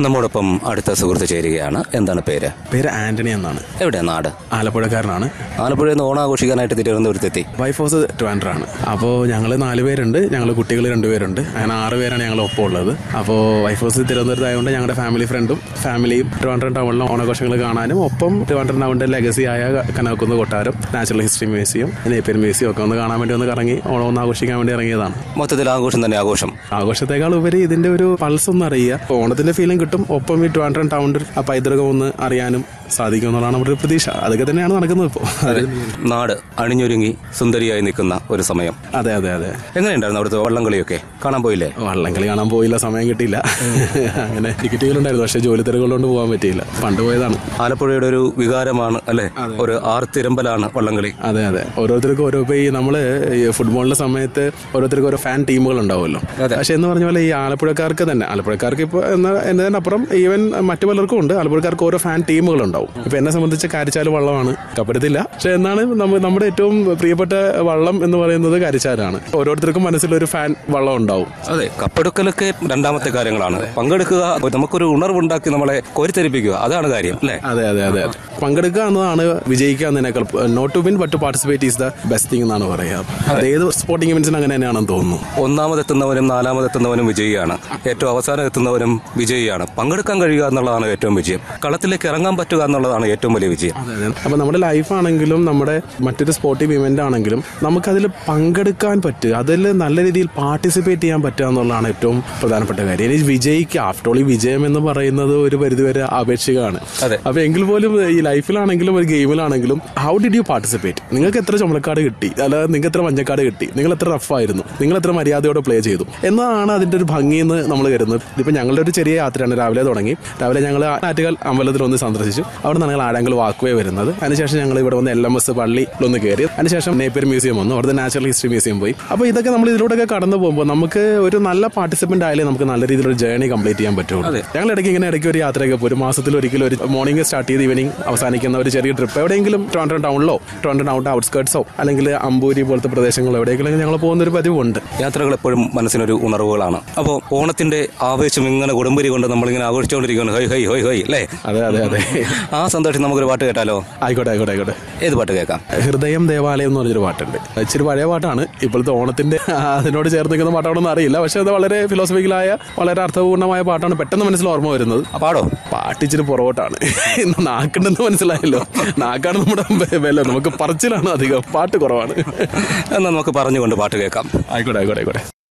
നമ്മോടൊപ്പം അടുത്ത സുഹൃത്ത് ചേരുകയാണ് എന്താണ് പേര് പേര് ആന്റണി എന്നാണ് എവിടെയാ നാട് ആലപ്പുഴക്കാരനാണ് ആലപ്പുഴയിൽ നിന്ന് ഓണാഘോഷിക്കാനായിട്ട് തിരുവനന്തപുരത്തെത്തി വൈഫ് ഹൗസ് ട്രിവാൻഡ്രാണ് അപ്പോൾ ഞങ്ങൾ നാല് പേരുണ്ട് ഞങ്ങൾ കുട്ടികൾ രണ്ടുപേരുണ്ട് അങ്ങനെ ആറ് പേരാണ് ഞങ്ങൾ ഒപ്പം ഉള്ളത് അപ്പോൾ വൈഫ് ഹൗസ് തിരുവനന്തപുരത്ത് ആയതുകൊണ്ട് ഞങ്ങളുടെ ഫാമിലി ഫ്രണ്ടും ഫാമിലിയും ട്രിവാൻഡ്രം ടൗണിലെ ഓണാഘോഷങ്ങൾ കാണാനും ഒപ്പം ട്രിവാൻഡ്രം ടൗണിൻ്റെ ലെഗസി ആയ കനകുന്ന് കൊട്ടാരം natural history museum Napier museum ഒക്കെ ഒന്ന് കാണാൻ വേണ്ടി ഒന്ന് കറങ്ങി ഓണം ഒന്ന് ആഘോഷിക്കാൻ വേണ്ടി ഇറങ്ങിയതാണ് മൊത്തത്തിൽ ആഘോഷം തന്നെ ആഘോഷം ആഘോഷത്തെക്കാൾ ഉപരി ഇതിന്റെ ഒരു പൾസ് ഒന്ന് അറിയുക ഓണത്തിന്റെ ഫീലിംഗ് കിട്ടും ഒപ്പം ഈ ട്രിവാൻഡ്രം ടൗണിൽ ആ പൈതൃകം ഒന്ന് അറിയാനും സാധിക്കും എന്നുള്ളതാണ് നമ്മുടെ ഒരു പ്രതീക്ഷ അതൊക്കെ തന്നെയാണ് നടക്കുന്നത് ഇപ്പോൾ നാട് അണിഞ്ഞൊരുങ്ങി സുന്ദരിയായി നിൽക്കുന്ന ഒരു സമയം അതെ അതെ അതെ എങ്ങനെയുണ്ടായിരുന്നു അവിടുത്തെ വള്ളംകളിയൊക്കെ കാണാൻ പോയില്ലേ വള്ളംകളി കാണാൻ പോയില്ല സമയം കിട്ടിയില്ല അങ്ങനെ ടിക്കറ്റുകളുണ്ടായിരുന്നു പക്ഷേ ജോലി തിരക്കുള്ളതുകൊണ്ട് പോകാൻ പറ്റിയില്ല പണ്ട് പോയതാണ് ആലപ്പുഴയുടെ ഒരു വികാരമാണ് അല്ലെ ഒരു ആർത്തിരമ്പലാണ് വള്ളംകളി അതെ അതെ ഓരോരുത്തർക്കും ഓരോ ഇപ്പൊ ഈ നമ്മള് ഈ ഫുട്ബോളിന്റെ സമയത്ത് ഓരോരുത്തർക്കും ഓരോ ഫാൻ ടീമുകൾ ഉണ്ടാവുമല്ലോ പക്ഷെ എന്ന് പറഞ്ഞ പോലെ ഈ ആലപ്പുഴക്കാർക്ക് തന്നെ ആലപ്പുഴക്കാർക്ക് ഇപ്പോൾ എന്ന എന്നതിനപ്പുറം ഈവൻ മറ്റു പലർക്കും ഉണ്ട് ആലപ്പുഴക്കാർക്ക് ഓരോ ഫാൻ ടീമുകൾ ഉണ്ടാവും ഇപ്പൊ എന്നെ സംബന്ധിച്ച് കാരിച്ചാൽ വള്ളമാണ് കപ്പെടുത്തില്ല പക്ഷെ എന്നാണ് നമ്മ- നമ്മുടെ ഏറ്റവും പ്രിയപ്പെട്ട വള്ളം എന്ന് പറയുന്നത് കാരിച്ചാലാണ് ഓരോരുത്തർക്കും മനസ്സിലൊരു ഫാൻ വള്ളം ഉണ്ടാവും അതെ കപ്പെടുക്കലൊക്കെ രണ്ടാമത്തെ കാര്യങ്ങളാണ് പങ്കെടുക്കുക നമുക്കൊരു ഉണർവുണ്ടാക്കി നമ്മളെ കോരിത്തരിപ്പിക്കുക അതാണ് കാര്യം അല്ലേ അതെ അതെ അതെ പങ്കെടുക്കുക എന്നതാണ് വിജയിക്കുക എന്നതിനേക്കാൾ not to win but to participate is the best thing എന്നാണ് പറയുക അത് ഏത് സ്പോർട്ടിംഗ് ഇവന്റ്സിന് അങ്ങനെ തന്നെയാണെന്ന് തോന്നുന്നു ഒന്നാമതെത്തുന്നവനും നാലാമതെത്തുന്നവനും വിജയിയാണ് ഏറ്റവും അവസാനം എത്തുന്നവനും വിജയിയാണ് പങ്കെടുക്കാൻ കഴിയുക എന്നുള്ളതാണ് ഏറ്റവും വിജയം കളത്തിലേക്ക് ഇറങ്ങാൻ പറ്റുക എന്നുള്ളതാണ് ഏറ്റവും വലിയ വിജയം അപ്പൊ നമ്മുടെ ലൈഫാണെങ്കിലും നമ്മുടെ മറ്റൊരു സ്പോർട്ടിംഗ് ഇവന്റ് ആണെങ്കിലും നമുക്കതിൽ പങ്കെടുക്കാൻ പറ്റുക അതിൽ നല്ല രീതിയിൽ പാർട്ടിസിപ്പേറ്റ് ചെയ്യാൻ പറ്റുക എന്നുള്ളതാണ് ഏറ്റവും പ്രധാനപ്പെട്ട കാര്യം ഇനി വിജയിക്കുക ആഫ്റ്റർ ഓൾ ഈ വിജയം എന്ന് പറയുന്നത് ഒരു പരിധിവരെ ആപേക്ഷികമാണ് അതെ. അപ്പൊ എങ്കിൽ പോലും ഈ ലൈഫിലാണെങ്കിലും ഒരു ഗെയിമിലാണെങ്കിലും ഹൗ ഡിഡ് യു പാർട്ടിസിപ്പേറ്റ് നിങ്ങൾക്ക് എത്ര ചുമലക്കാട് കിട്ടി അല്ലാതെ നിങ്ങൾക്ക് എത്ര മഞ്ഞക്കാട് കിട്ടി നിങ്ങൾ എത്ര റഫായിരുന്നു നിങ്ങൾ എത്ര മര്യാദയോടെ പ്ലേ ചെയ്തു എന്നതാണ് അതിന്റെ ഒരു ഭംഗി എന്ന് നമ്മൾ കരുതുന്നത് ഇതിപ്പോ ഞങ്ങളുടെ ഒരു ചെറിയ യാത്രയാണ് രാവിലെ തുടങ്ങി രാവിലെ ഞങ്ങൾ ആറ്റുകാൽ അമ്പലത്തിൽ ഒന്ന് സന്ദർശിച്ചു അവിടെ നിന്ന് ഞങ്ങൾ ആഴങ്കൽ വാക്കുവേ വരുന്നത് അതിനുശേഷം ഞങ്ങൾ ഇവിടെ വന്ന് എൽ എം എസ് പള്ളിയിലൊന്ന് കയറി അതിനുശേഷം നേപ്പിയർ മ്യൂസിയം വന്നു അവിടുത്തെ നാച്ചുറൽ ഹിസ്റ്ററി മ്യൂസിയം പോയി അപ്പോൾ ഇതൊക്കെ നമ്മൾ ഇതിലൂടെയൊക്കെ കടന്നു പോകുമ്പോൾ നമുക്ക് ഒരു നല്ല പാർട്ടിസിപ്പന്റ് ആയാലേ നമുക്ക് നല്ല രീതിയിലൊരു ജേർണി കംപ്ലീറ്റ് ചെയ്യാൻ പറ്റുള്ളൂ ഞങ്ങൾ ഇടയ്ക്ക് ഇങ്ങനെ ഇടയ്ക്ക് ഒരു യാത്രയൊക്കെ പോകും ഒരു മാസത്തിൽ ഒരിക്കലും ഒരു മോർണിംഗ് സ്റ്റാർട്ട് ചെയ്ത് ഈവനിങ് അവസാനിക്കുന്ന ഒരു ചെറിയ ട്രിപ്പ് എവിടെയെങ്കിലും ട്രോണ്ടോ ടൗണിലോ ട്രോണ്ടോ ടൗണിന്റെ ഔട്ട്സ്കേർട്സോ അല്ലെങ്കിൽ അമ്പൂരി പോലത്തെ പ്രദേശങ്ങളോ എവിടെയെങ്കിലും ഞങ്ങൾ പോകുന്ന ഒരു പതിവുണ്ട് യാത്രകൾ എപ്പോഴും മനസ്സിനൊരു ഉണർവുകളാണ് അപ്പോൾ ഓണത്തിന്റെ ആവേശം ഇങ്ങനെ കൊടുമ്പരി കൊണ്ട് നമ്മളിങ്ങനെ ആഘോഷിച്ചുകൊണ്ടിരിക്കുകയാണ് ഹൈ ഹൈ ഹൈ ഹൈ അല്ലേ അതെ അതെ അതെ ആ സന്തോഷം നമുക്കൊരു പാട്ട് കേട്ടാലോ ആയിക്കോട്ടെ ആയിക്കോട്ടെ ആയിക്കോട്ടെ ഏത് പാട്ട് കേൾക്കാം ഹൃദയം ദേവാലയം എന്ന് പറഞ്ഞൊരു പാട്ടുണ്ട് ഇച്ചിരി പഴയ പാട്ടാണ് ഇപ്പോഴത്തെ ഓണത്തിന്റെ അതിനോട് ചേർന്ന് നിൽക്കുന്ന പാട്ടാണെന്ന് അറിയില്ല പക്ഷെ അത് വളരെ ഫിലോസഫിക്കലായ വളരെ അർത്ഥപൂർണ്ണമായ പാട്ടാണ് പെട്ടെന്ന് മനസ്സിൽ ഓർമ്മ വരുന്നത് ആ പാടോ പാട്ട് ഇച്ചിരി പുറകോട്ടാണ് ഇന്ന് നാക്കുണ്ടെന്ന് മനസ്സിലായല്ലോ നാക്കാണ് നമ്മുടെ വില നമുക്ക് പറച്ചിലാണ് അധികം പാട്ട് കുറവാണ് എന്നാൽ നമുക്ക് പറഞ്ഞുകൊണ്ട് പാട്ട് കേൾക്കാം ആയിക്കോട്ടെ ആയിക്കോട്ടെ ആയിക്കോട്ടെ